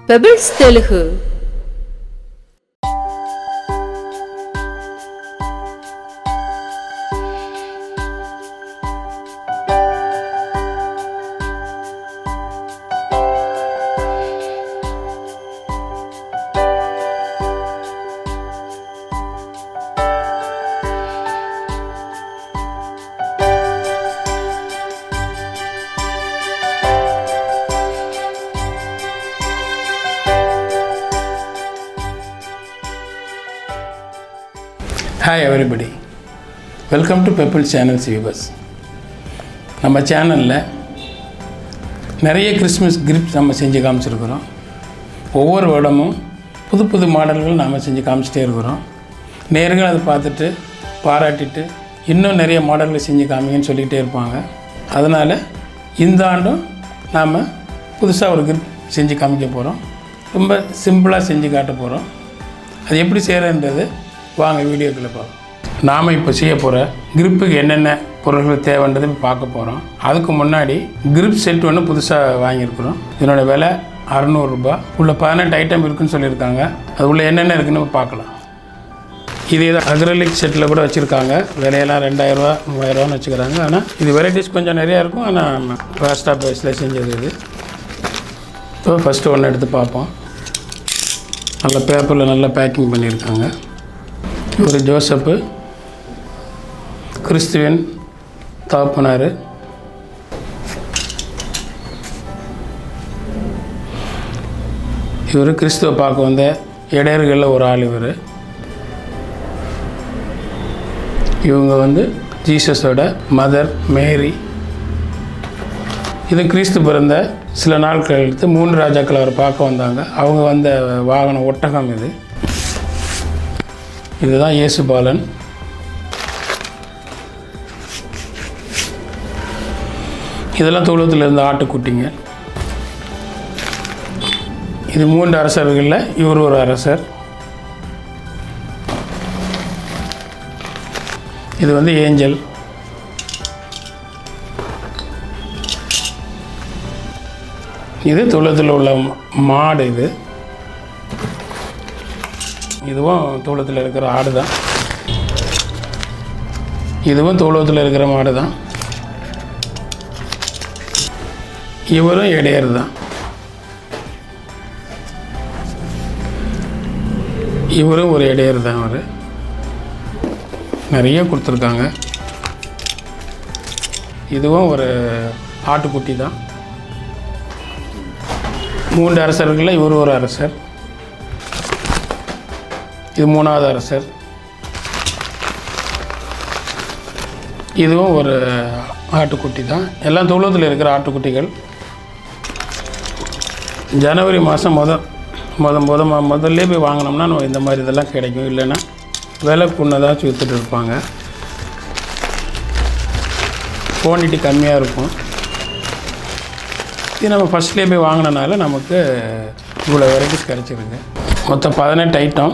పెబిల్స్ Telugu hi everybody welcome to pebble channels viewers நம்ம சேனலில் நிறைய கிறிஸ்மஸ் கிரிப்ஸ் நம்ம செஞ்சு காமிச்சிருக்கிறோம் ஒவ்வொரு வருடமும் புது புது மாடல்கள் நாம் செஞ்சு காமிச்சிட்டே இருக்கிறோம் நேர்கள் அதை பார்த்துட்டு பாராட்டிட்டு இன்னும் நிறைய மாடல்கள் செஞ்சு காமிங்கன்னு சொல்லிக்கிட்டே இருப்பாங்க அதனால் இந்த ஆண்டும் நாம் புதுசாக ஒரு கிரிப் செஞ்சு காமிக்க போகிறோம் ரொம்ப சிம்பிளாக செஞ்சு காட்ட போகிறோம் அது எப்படி செய்கிறன்றது வாங்க வீடியோக்குள்ளே பார்ப்போம் நாம் இப்போ செய்ய போகிற கிரிப்புக்கு என்னென்ன பொருட்கள் தேவைன்றது இப்ப பார்க்க போகிறோம் அதுக்கு முன்னாடி கிரிப் செட் ஒன்று புதுசாக வாங்கியிருக்கிறோம் இதனோட விலை அறநூறுரூபா உள்ள பதினெட்டு ஐட்டம் இருக்குன்னு சொல்லியிருக்காங்க அது உள்ள என்னென்ன இருக்குன்னு இப்ப பார்க்கலாம் இது இது அக்ரலிக் செட்டில் கூட வச்சுருக்காங்க விலையெல்லாம் ரெண்டாயிரரூவா மூவாயிரரூவான்னு வச்சுக்கிறாங்க ஆனால் இது வெரைட்டிஸ் கொஞ்சம் நிறையா இருக்கும் ஆனால் ஃபாஸ்ட் ஆஃப் ப்ரைஸில் செஞ்சது இது இப்போ ஃபஸ்ட்டு ஒன்று எடுத்து பார்ப்போம் நல்ல பேப்பரில் நல்லா பேக்கிங் பண்ணியிருக்காங்க இவர் ஜோசப்பு கிறிஸ்துவின் தகப்பனார் இவர் கிறிஸ்துவ பார்க்க வந்த இடையர்களில் ஒரு ஆள் இவர் இவங்க வந்து ஜீசஸோட மதர் மேரி இது கிறிஸ்து பிறந்த சில நாட்கள் கழித்து மூன்று ராஜாக்கள் அவரை பார்க்க வந்தாங்க அவங்க வந்த வாகனம் ஒட்டகம் இது இதுதான் இயேசுபாலன் இதெல்லாம் தொழுவத்தில் இருந்த ஆட்டுக்குட்டிங்க இது மூன்று அரசர்களில் இவர் ஒரு அரசர் இது வந்து ஏஞ்சல் இது தொழுவத்தில் உள்ள மாடு இது இதுவும் தோளத்தில் இருக்கிற ஆடு தான் இதுவும் தோளத்தில் இருக்கிற மாடு தான் இவரும் இடையர் தான் இவரும் ஒரு இடையர் தான் அவர் நிறைய கொடுத்துருக்காங்க இதுவும் ஒரு ஆட்டுக்குட்டி தான் மூன்று அரசர்களில் இவர் ஒரு அரசர் இது மூணாவது அரசர் இதுவும் ஒரு ஆட்டுக்குட்டி தான் எல்லாம் தொழுவத்தில் இருக்கிற ஆட்டுக்குட்டிகள் ஜனவரி மாதம் முத முத முத ம- முதல்ல போய் வாங்கினோம்னா நம்ம இந்த மாதிரி இதெல்லாம் கிடைக்கும் இல்லைன்னா விலை குன்னதாச்சும் விற்றுட்டு இருப்பாங்க குவான்டிட்டி கம்மியாக இருக்கும் இது நம்ம ஃபஸ்ட்லேயே போய் வாங்கினனால நமக்கு இவ்வளோ வெரைட்டிஸ் கிடச்சிருக்கு மொத்தம் பதினெட்டு ஐட்டம்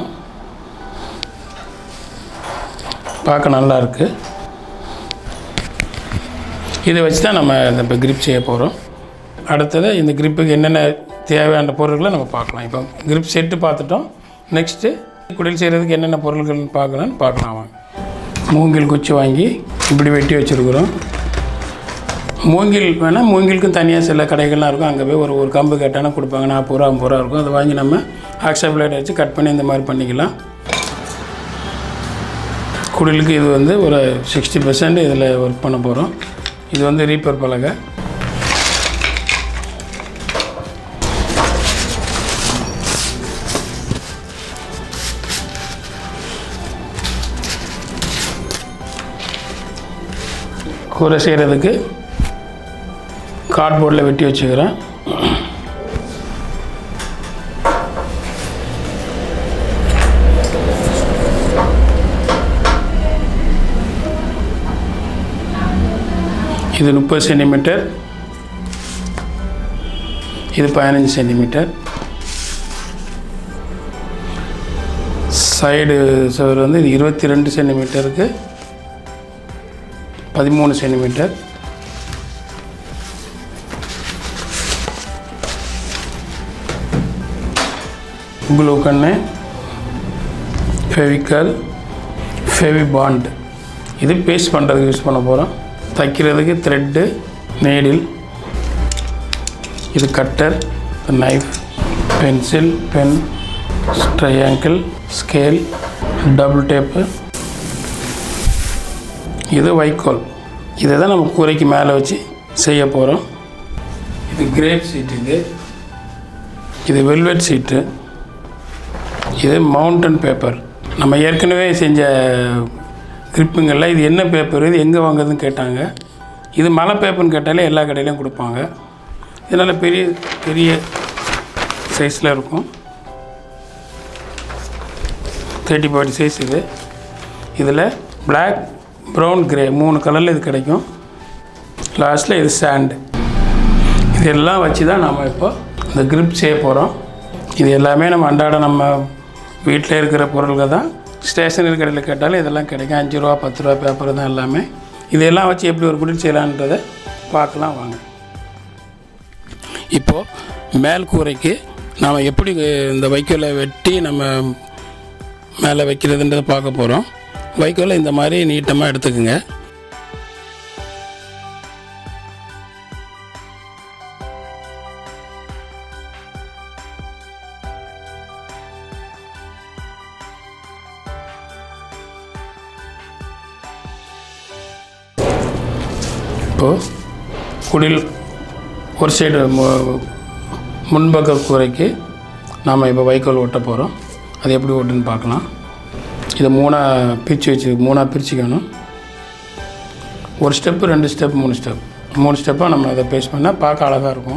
பார்க்க நல்லா இருக்கு இதை வச்சு தான் நம்ம இந்த இப்போ கிரிப் செய்ய போகிறோம் அடுத்தது இந்த கிரிப்புக்கு என்னென்ன தேவையான பொருட்களை நம்ம பார்க்கலாம் இப்போ கிரிப் செட்டு பார்த்துட்டோம் நெக்ஸ்ட்டு குடில் செய்கிறதுக்கு என்னென்ன பொருட்கள் பார்க்கலான்னு பார்க்கலாம் வாங்க மூங்கில் குச்சி வாங்கி இப்படி வெட்டி வச்சுருக்குறோம் மூங்கில் வேணால் மூங்கிலுக்கும் தனியாக சில கடைகள்லாம் இருக்கும் அங்கே போய் ஒரு ஒரு கம்பு கேட்டானா கொடுப்பாங்க நாற்பது ரூபா ஐம்பது ரூபா இருக்கும் அதை வாங்கி நம்ம ஆக்ஸா பிளேட் வச்சு கட் பண்ணி இந்த மாதிரி பண்ணிக்கலாம் குடிலுக்கு இது வந்து ஒரு சிக்ஸ்டி பர்சன்ட் இதில் ஒர்க் பண்ண போகிறோம் இது வந்து ரீப்பர் பலகை கூரை செய்கிறதுக்கு கார்ட்போர்டில் வெட்டி வச்சுக்கிறேன் இது முப்பது சென்டிமீட்டர் இது பதினஞ்சு சென்டிமீட்டர் சைடு சுவர் வந்து இது இருபத்தி ரெண்டு சென்டிமீட்டருக்கு பதிமூணு centimetre glue gun Fevicol Fevibond இது பேஸ்ட் பண்ணுறதுக்கு யூஸ் பண்ண போகிறோம் தைக்கிறதுக்கு த்ரெட்டு நேடில் இது cutter knife pencil pen triangle scale double tape இது வைக்கோல் இதை தான் நம்ம கூரைக்கு மேலே வச்சு செய்ய போகிறோம் இது கிரேப் சீட் இது இது வெல்வெட் சீட்டு இது மவுண்டன் பேப்பர் நம்ம ஏற்கனவே செஞ்ச கிரிப்புங்களில் இது என்ன பேப்பர் இது எங்கே வாங்குறதுன்னு கேட்டாங்க இது மலை பேப்பர்னு கேட்டாலே எல்லா கடையிலையும் கொடுப்பாங்க இதனால் பெரிய பெரிய சைஸில் இருக்கும் தேர்ட்டி ஃபார்ட்டி சைஸ் இது இதில் Black ப்ரௌன் கிரே மூணு கலரில் இது கிடைக்கும் லாஸ்ட்டில் இது சாண்டு இதெல்லாம் வச்சு தான் நம்ம இப்போ இந்த கிரிப் செய்ய போகிறோம் இது எல்லாமே நம்ம அன்றாட நம்ம வீட்டில் இருக்கிற பொருள்கள் தான் ஸ்டேஷனரி கடையில் கேட்டாலும் இதெல்லாம் கிடைக்கும் அஞ்சு ரூபா பத்து ரூபா பேப்பர் தான் எல்லாமே இதெல்லாம் வச்சு எப்படி ஒரு குடில் செய்யலான்றதை பார்க்கலாம் வாங்க இப்போது மேல் கூரைக்கு நாம் எப்படி இந்த வைக்கோலை வெட்டி நம்ம மேலே வைக்கிறதுன்றதை பார்க்க போகிறோம் வைக்கோலை இந்த மாதிரி நீட்டமாக எடுத்துக்குங்க இப்போது குடில் ஒரு சைடு மு- முன்பக்க கூரைக்கு நாம் இப்போ வைக்கோல் ஒட்ட போகிறோம் அது எப்படி ஒட்டுன்னு பார்க்கலாம் இதை மூணாக பிரித்து வச்சு மூணாக பிரிச்சுக்கணும் ஒரு ஸ்டெப்பு ரெண்டு ஸ்டெப் மூணு ஸ்டெப் மூணு ஸ்டெப்பாக நம்ம அதை பேஸ் பண்ணால் பார்க்க அழகாக இருக்கும்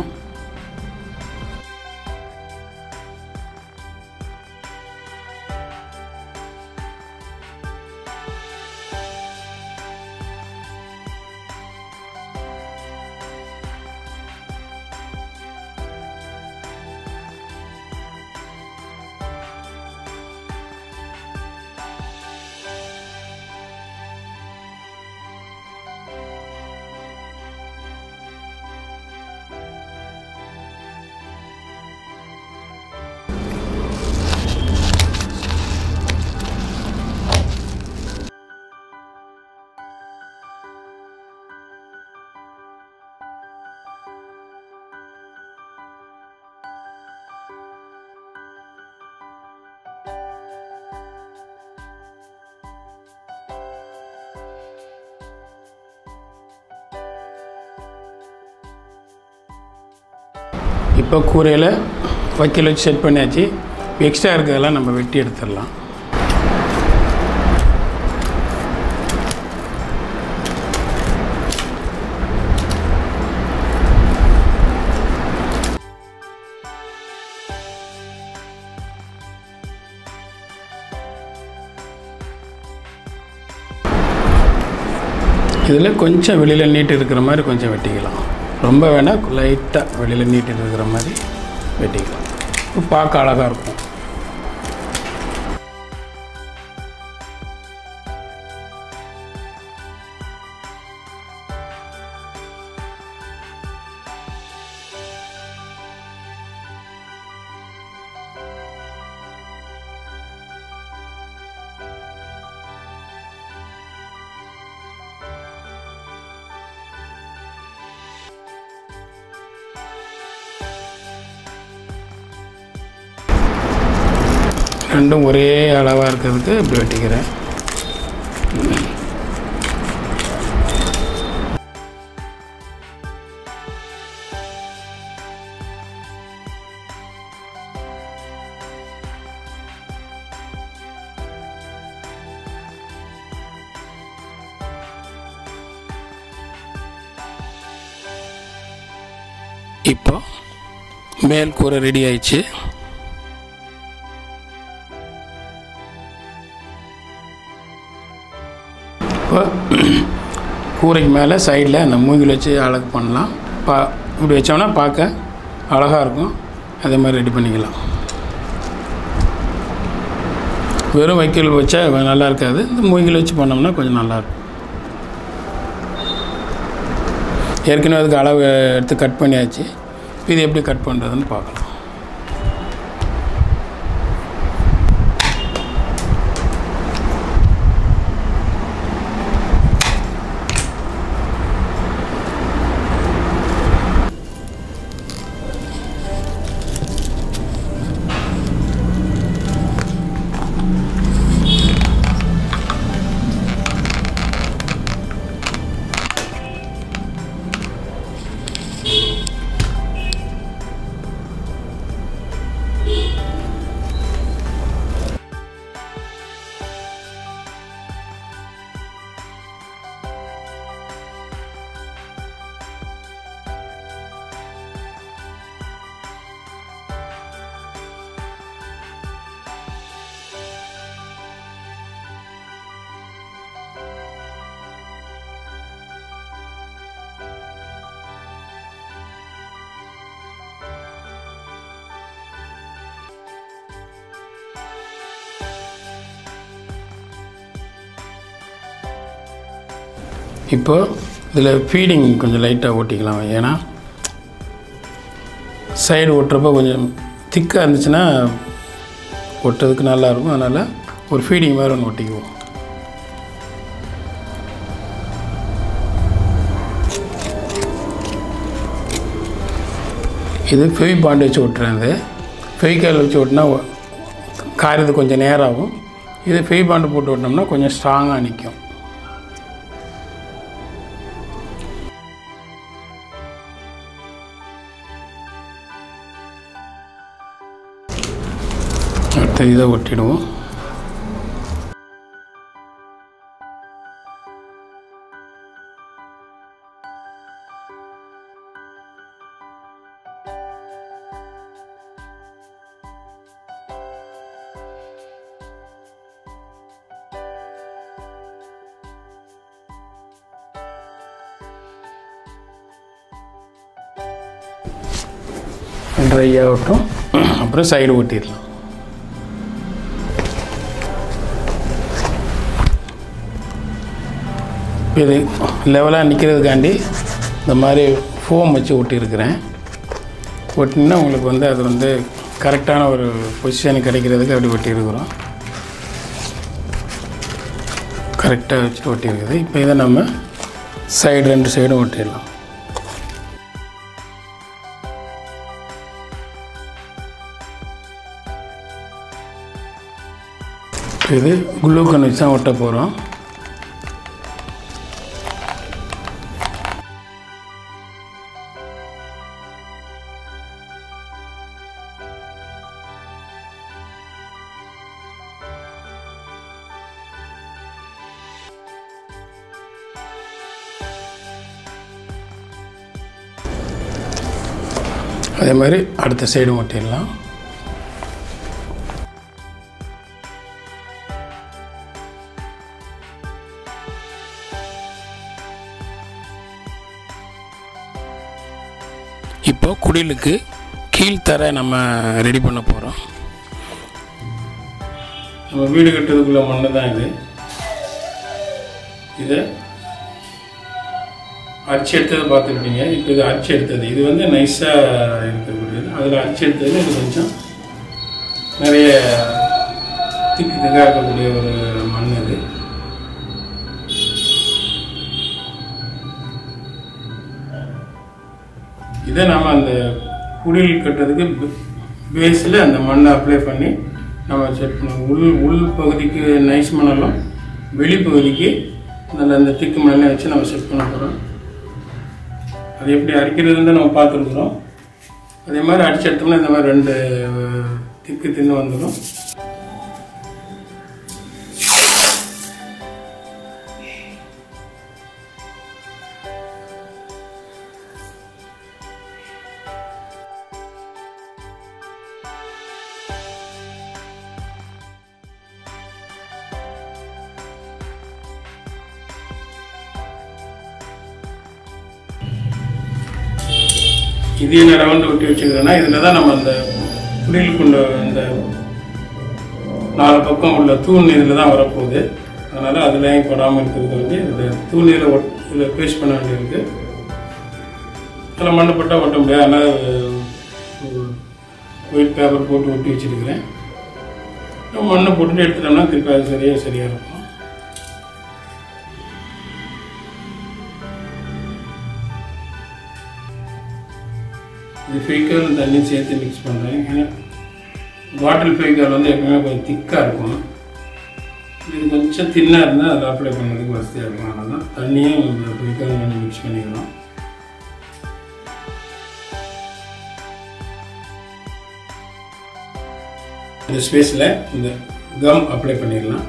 இப்போ கூரையில் வைக்கல் வச்சு செட் பண்ணியாச்சு எக்ஸ்ட்ரா இருக்கிறதெல்லாம் நம்ம வெட்டி எடுத்துடலாம் இதில் கொஞ்சம் வெளியில் நீட்டு இருக்கிற மாதிரி கொஞ்சம் வெட்டிக்கலாம் ரொம்ப வேணால் லைட்டாக வெளியில் நீட்டு இருக்கிற மாதிரி வெட்டிக்கலாம் இப்போ பார்க்க அழகாக இருக்கும் ரெண்டும் ஒரே அளவாக இருக்கிறதுக்கு இப்படி வெட்டிக்கிறேன் இப்போ மேல் கூரை ரெடி ஆயிடுச்சு இப்போ கூரைக்கு மேலே சைடில் அந்த மூங்கில் வச்சு அழகு பண்ணலாம் பா இப்படி வச்சோம்னா பார்க்க அழகாக இருக்கும் அதே மாதிரி ரெடி பண்ணிக்கலாம் வெறும் வைக்கோல் வச்சா நல்லா இருக்காது இந்த மூங்கில் வச்சு பண்ணோம்னா கொஞ்சம் நல்லாயிருக்கும் ஏற்கனவே அதுக்கு அளவு எடுத்து கட் பண்ணியாச்சு இப்போ இது எப்படி கட் பண்ணுறதுன்னு பார்க்கலாம் இப்போ இதில் ஃபீடிங் கொஞ்சம் லைட்டாக ஓட்டிக்கலாம் ஏன்னா சைடு ஒட்டுறப்போ கொஞ்சம் திக்காக இருந்துச்சுன்னா ஒட்டுறதுக்கு நல்லாயிருக்கும் அதனால் ஒரு ஃபீடிங் மாதிரி ஒன்று ஒட்டிக்குவோம் இது ஃபெவி பாண்டு வச்சு ஒட்டுறேன் இது ஃபெவிகால் வச்சு ஒட்டினா காரியது கொஞ்சம் நேரம் ஆகும் இது ஃபெவி பாண்டு போட்டு ஓட்டினோம்னா கொஞ்சம் ஸ்ட்ராங்காக நிற்கும் அடுத்த இதை ஒட்டிடுவோம் ட்ரை ஆகட்டும் அப்புறம் சைடு ஒட்டிடலாம் இது லெவலாக நிற்கிறதுக்காண்டி இந்த மாதிரி ஃபோம் வச்சு ஒட்டியிருக்கிறேன் ஒட்டினா உங்களுக்கு வந்து அது வந்து கரெக்டான ஒரு பொசிஷன் கிடைக்கிறதுக்கு அப்படி ஒட்டியிருக்கிறோம் கரெக்டாக வச்சுட்டு ஒட்டியிருக்குது இப்போ இதை நம்ம சைடு ரெண்டு சைடும் ஒட்டிடலாம் இது குளூக்கன் வச்சு தான் ஒட்ட போகிறோம் அதே மாதிரி அடுத்த சைடும் ஒட்டிடலாம் இப்போ குடிலுக்கு கீழ்த்தரை நம்ம ரெடி பண்ண போகிறோம் நம்ம வீடு கட்டுறதுக்குள்ள மண்ணு தான் இது இதை அரிச்சு எடுத்தது பார்த்துருப்பீங்க இப்போ இது அரிச்சு எடுத்தது இது வந்து நைஸாக இருக்கக்கூடியது அதில் அரிச்சு எடுத்தது இது கொஞ்சம் நிறைய திக்கு திக்காக இருக்கக்கூடிய ஒரு மண் இது இதை நாம் அந்த குடில் கட்டுறதுக்கு பேஸில் அந்த மண்ணை அப்ளை பண்ணி நம்ம செட் பண்ண உள் உள் பகுதிக்கு நைஸ் மணலும் வெளிப்பகுதிக்கு நல்ல அந்த திக்கு மண்ணை வச்சு நம்ம செட் பண்ண போகிறோம் அது எப்படி அரிக்கிறதுன்னு நம்ம பார்த்துருக்குறோம் அதே மாதிரி அடிச்சு எடுத்தோம்னா இந்த மாதிரி ரெண்டு திக்கு தின்னு வந்துடும் இது என்ன ரவுண்டு ஒட்டி வச்சுக்கிறேன்னா இதில் தான் நம்ம அந்த குடில் கொண்ட இந்த நாலு பக்கம் உள்ள தூண் இதில் தான் வரப்போகுது அதனால் அதுலேயும் படாமல் இருக்கிறதுக்கு வந்து இதில் தூண் இதில் ஒட் இதில் பேஸ்ட் பண்ண வேண்டியிருக்கு அதில் மண்ணு பட்டால் ஒட்ட முடியாது அதனால் ஒயிட் பேப்பர் போட்டு ஒட்டி வச்சுருக்கிறேன் மண்ணை போட்டுட்டு எடுத்துட்டோம்னா திருப்பி அது சரியாக சரியாக இருக்கும் இது ஃபெவிகால் தண்ணி சேர்த்து மிக்ஸ் பண்ணுறேன் ஏன்னா பாட்டில் ஃபெவிகால் வந்து எப்பவுமே கொஞ்சம் திக்காக இருக்கும் இது கொஞ்சம் தின்னாக இருந்தால் அதில் அப்ளை பண்ணுறதுக்கு வசதியாக இருக்கும் அதனால தான் தண்ணியும் ஃபெவிகால் கொஞ்சம் மிக்ஸ் பண்ணிக்கிறோம் இந்த ஸ்பேஸில் இந்த கம் அப்ளை பண்ணிடலாம்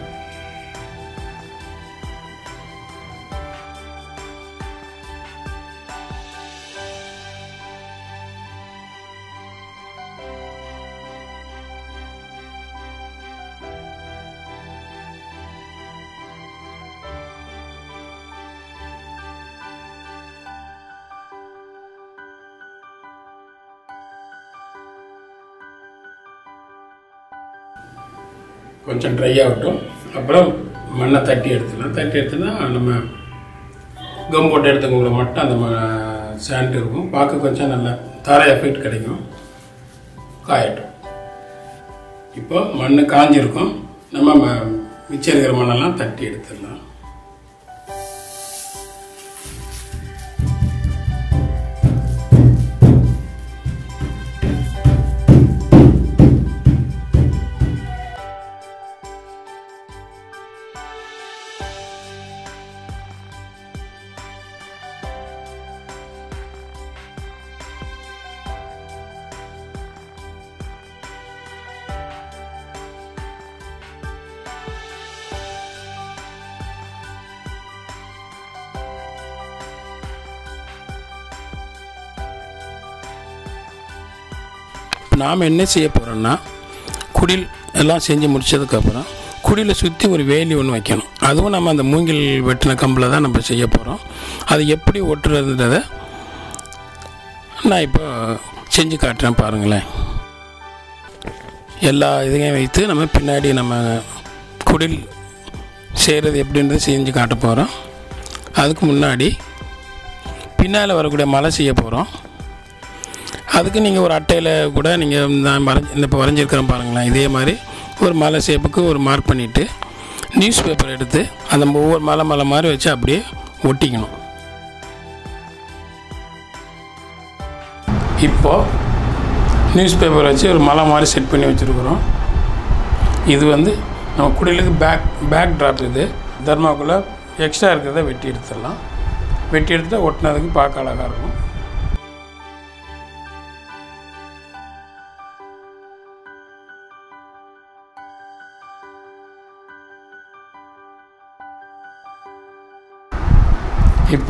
கொஞ்சம் ட்ரை ஆகட்டும் அப்புறம் மண்ணை தட்டி எடுத்துக்கலாம் தட்டி எடுத்துனா நம்ம கம் போட்டு எடுத்தவங்களை மட்டும் அந்த சாண்ட் இருக்கும் பார்க்க கொஞ்சம் நல்ல தர எஃபெக்ட் கிடைக்கும் காயட்டும் இப்போ மண் காஞ்சிருக்கும் நம்ம ம- மிச்சம் இருக்கிற மண்ணெல்லாம் தட்டி எடுத்துடலாம் நாம் என்ன செய்ய போகிறோம்னா குடில் எல்லாம் செஞ்சு முடிச்சதுக்கப்புறம் குடிலை சுற்றி ஒரு வேலி ஒன்று வைக்கணும் அதுவும் நம்ம அந்த மூங்கில் வெட்டின கம்பில் தான் நம்ம செய்ய போகிறோம் அது எப்படி ஒட்டுறதுன்றதை நான் இப்போ செஞ்சு காட்டுறேன் பாருங்களேன் எல்லா இதையும் வைத்து நம்ம பின்னாடி நம்ம குடில் செய்கிறது எப்படின்றது செஞ்சு காட்ட போகிறோம் அதுக்கு முன்னாடி பின்னால் வரக்கூடிய மலை செய்ய போகிறோம் அதுக்கு நீங்கள் ஒரு அட்டையில் கூட நீங்கள் நான் வரைஞ்சி இந்த இப்போ வரைஞ்சிருக்கிறேன் பாருங்களேன் இதே மாதிரி ஒரு மலை ஷேப்புக்கு ஒரு மார்க் பண்ணிவிட்டு நியூஸ் பேப்பர் எடுத்து அந்த ஒவ்வொரு மலை மலை மாதிரி வச்சு அப்படியே ஒட்டிக்கணும் இப்போது நியூஸ் பேப்பர் வச்சு ஒரு மலை மாதிரி செட் பண்ணி வச்சுருக்குறோம் இது வந்து நம்ம குடிலுக்கு பேக் பேக் ட்ராப் இது தர்மாக்குள்ளே எக்ஸ்ட்ரா இருக்கிறத வெட்டி எடுத்துடலாம் வெட்டி எடுத்துட்டு ஒட்டினதுக்கு பார்க்க அழகாக இருக்கும் இப்போ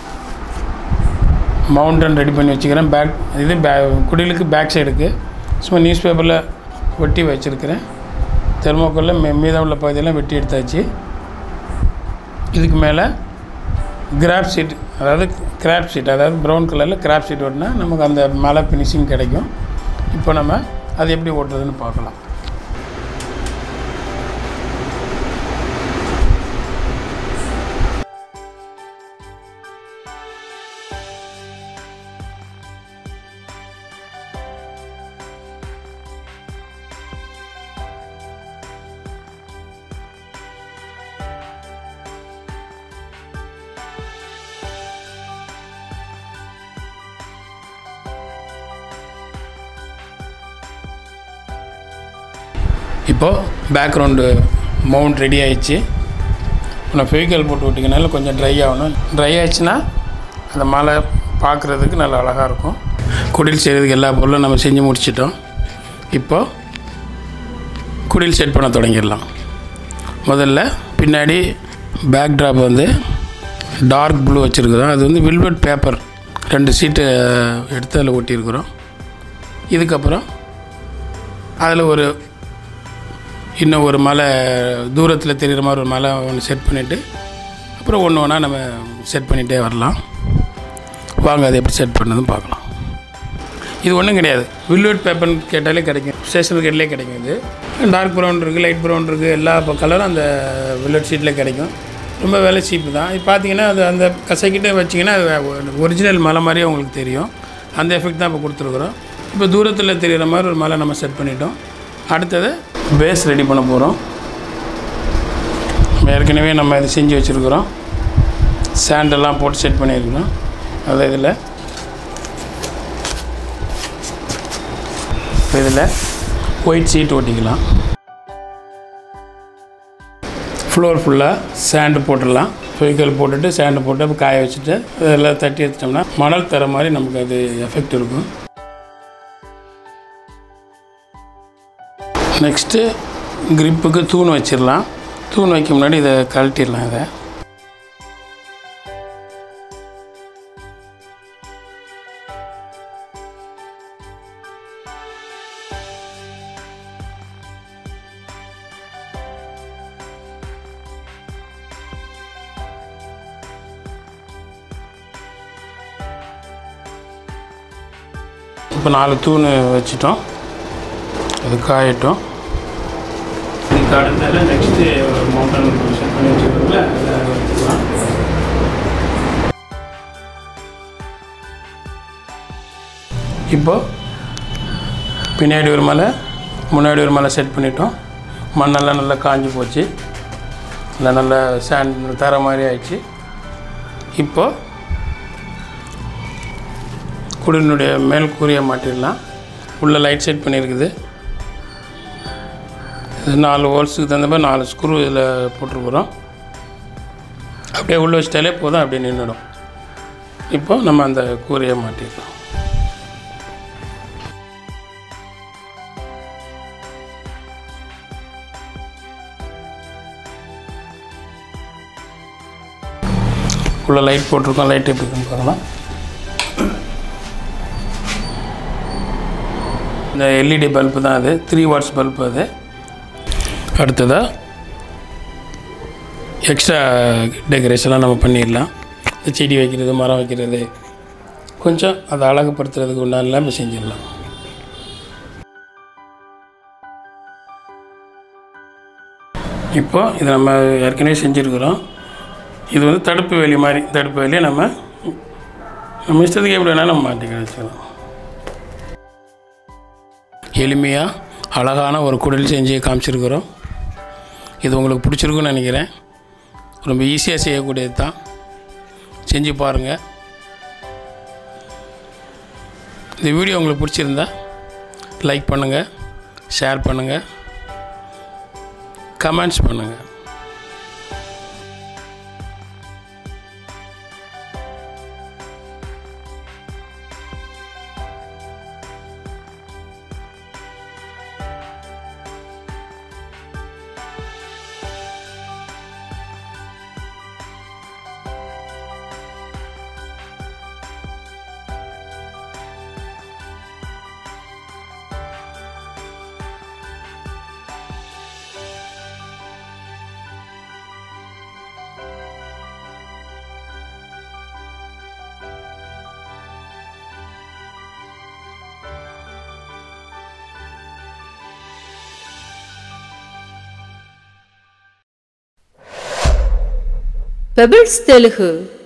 மவுண்டன் ரெடி பண்ணி வச்சுக்கிறேன் பேக் இது பே குடிலுக்கு பேக் சைடுக்கு சும்மா நியூஸ் பேப்பரில் ஒட்டி வச்சுருக்கிறேன் தெர்மோக்கோலில் மீ மீதம் உள்ள பகுதியெல்லாம் வெட்டி எடுத்தாச்சு இதுக்கு மேலே கிராப் ஷீட் அதாவது கிராப் ஷீட் அதாவது ப்ரௌன் கலரில் கிராப் ஷீட் ஓட்டினா நமக்கு அந்த மலை ஃபினிஷிங் கிடைக்கும் இப்போ நம்ம அது எப்படி ஓட்டுறதுன்னு பார்க்கலாம் இப்போது பேக்ரவுண்டு மவுண்ட் ரெடி ஆயிடுச்சு நான் ஃபெவிக்கல் போட்டு விட்டிங்கனால கொஞ்சம் ட்ரை ஆகணும் ட்ரை ஆயிடுச்சுன்னா அந்த மலை பார்க்குறதுக்கு நல்லா அழகாக இருக்கும் குடில் செய்கிறதுக்கு எல்லா பொருளும் நம்ம செஞ்சு முடிச்சிட்டோம் இப்போது குடில் செட் பண்ண தொடங்கிடலாம் முதல்ல பின்னாடி பேக் ட்ராப் வந்து டார்க் ப்ளூ வச்சுருக்குறோம் அது வந்து வில்வெட் பேப்பர் ரெண்டு சீட்டு எடுத்து அதில் ஒட்டியிருக்கிறோம் இதுக்கப்புறம் அதில் ஒரு இன்னும் ஒரு மலை தூரத்தில் தெரிகிற மாதிரி ஒரு மலை ஒன்று செட் பண்ணிவிட்டு அப்புறம் ஒன்று ஒன்றா நம்ம செட் பண்ணிகிட்டே வரலாம் வாங்க அதை எப்படி செட் பண்ணதுன்னு பார்க்கலாம் இது ஒன்றும் கிடையாது வில்வெட் பேப்பர்னு கேட்டாலே கிடைக்கும் ஸ்டேஷனரி கடையிலே கிடைக்கும் இது டார்க் ப்ரௌன் இருக்குது லைட் ப்ரௌன் இருக்குது எல்லா கலரும் அந்த வில்வெட் ஷீட்டில் கிடைக்கும் ரொம்ப விலை சீப்பு தான் இது பார்த்தீங்கன்னா அது அந்த கசைக்கிட்டே வச்சிங்கன்னா அது ஒரிஜினல் மலை மாதிரியே உங்களுக்கு தெரியும் அந்த எஃபெக்ட் தான் இப்போ கொடுத்துருக்குறோம் இப்போ தூரத்தில் தெரிகிற மாதிரி ஒரு மலை நம்ம செட் பண்ணிட்டோம் அடுத்தது பேஸ் ரெடி பண்ண போகிறோம் ஏற்கனவே நம்ம இது செஞ்சு வச்சுருக்குறோம் சாண்டெல்லாம் போட்டு செட் பண்ணியிருக்கிறோம் அதில் இதில் இதில் ஒயிட் சீட் ஒட்டிக்கலாம் ஃப்ளோர் ஃபுல்லாக சாண்டு போட்டுடலாம் ஃபெவிக்கல் போட்டுட்டு சாண்டு போட்டு அப்போ காய வச்சுட்டு அதெல்லாம் தட்டி எடுத்துட்டோம்னா மணல் தர மாதிரி நமக்கு அது எஃபெக்ட் இருக்கும் நெக்ஸ்ட்டு கிரிப்புக்கு தூண் வச்சிடலாம் தூண் வைக்க முன்னாடி இதை கழட்டிடலாம் இதை இப்போ நாலு தூண் வச்சிட்டோம் அது காயட்டும் இதுக்கு அடுத்தது நெக்ஸ்ட்டு ஒரு மவுண்டன் செட் பண்ணி வச்சுருக்கோம்ல அதை வச்சுக்கலாம் இப்போ பின்னாடி ஒரு மலை முன்னாடி ஒரு மலை செட் பண்ணிட்டோம் மண்ணெல்லாம் நல்லா காஞ்சி போச்சு இல்லை நல்லா சேண்ட் தர மாதிரி ஆயிடுச்சு இப்போ குடினுடைய மேல் கூறிய மாட்டிடலாம் உள்ளே லைட் செட் பண்ணியிருக்குது இது நாலு ஹோல்ஸுக்கு தகுந்த மாதிரி நாலு ஸ்க்ரூ இதில் போட்டிருக்குறோம் அப்படியே உள்ளே வச்சிட்டாலே போதும் அப்படியே நின்றுடும் இப்போ நம்ம அந்த கூரையை மாட்டிடலாம் உள்ள லைட் போட்டிருக்கோம் லைட் எப்படி இருக்குன்னு பார்க்கலாம் இந்த எல்இடி பல்பு தான் அது த்ரீ வாட்ஸ் பல்பு அது அடுத்ததாக எக்ஸ்ட்ரா டெக்கரேஷன்லாம் நம்ம பண்ணிடலாம் இந்த செடி வைக்கிறது மரம் வைக்கிறது கொஞ்சம் அதை அழகுபடுத்துறதுக்கு உண்டான எல்லாமே செஞ்சிடலாம் இப்போ இதை நம்ம ஏற்கனவே செஞ்சுருக்குறோம் இது வந்து தடுப்பு வேலி மாதிரி தடுப்பு வேலியை நம்ம நம்ம இஷ்டத்துக்கு எப்படி வேணாலும் நம்ம மாட்டிக்க வச்சுக்கலாம் எளிமையாக அழகான ஒரு குடில் செஞ்சு காமிச்சிருக்கிறோம் இது உங்களுக்கு பிடிச்சிருக்குன்னு நினைக்கிறேன் ரொம்ப ஈஸியாக செய்யக்கூடியது தான் செஞ்சு பாருங்கள் இந்த வீடியோ உங்களுக்கு பிடிச்சிருந்தா லைக் பண்ணுங்கள் ஷேர் பண்ணுங்கள் கமெண்ட்ஸ் பண்ணுங்கள் పెబిల్స్ తెలుగు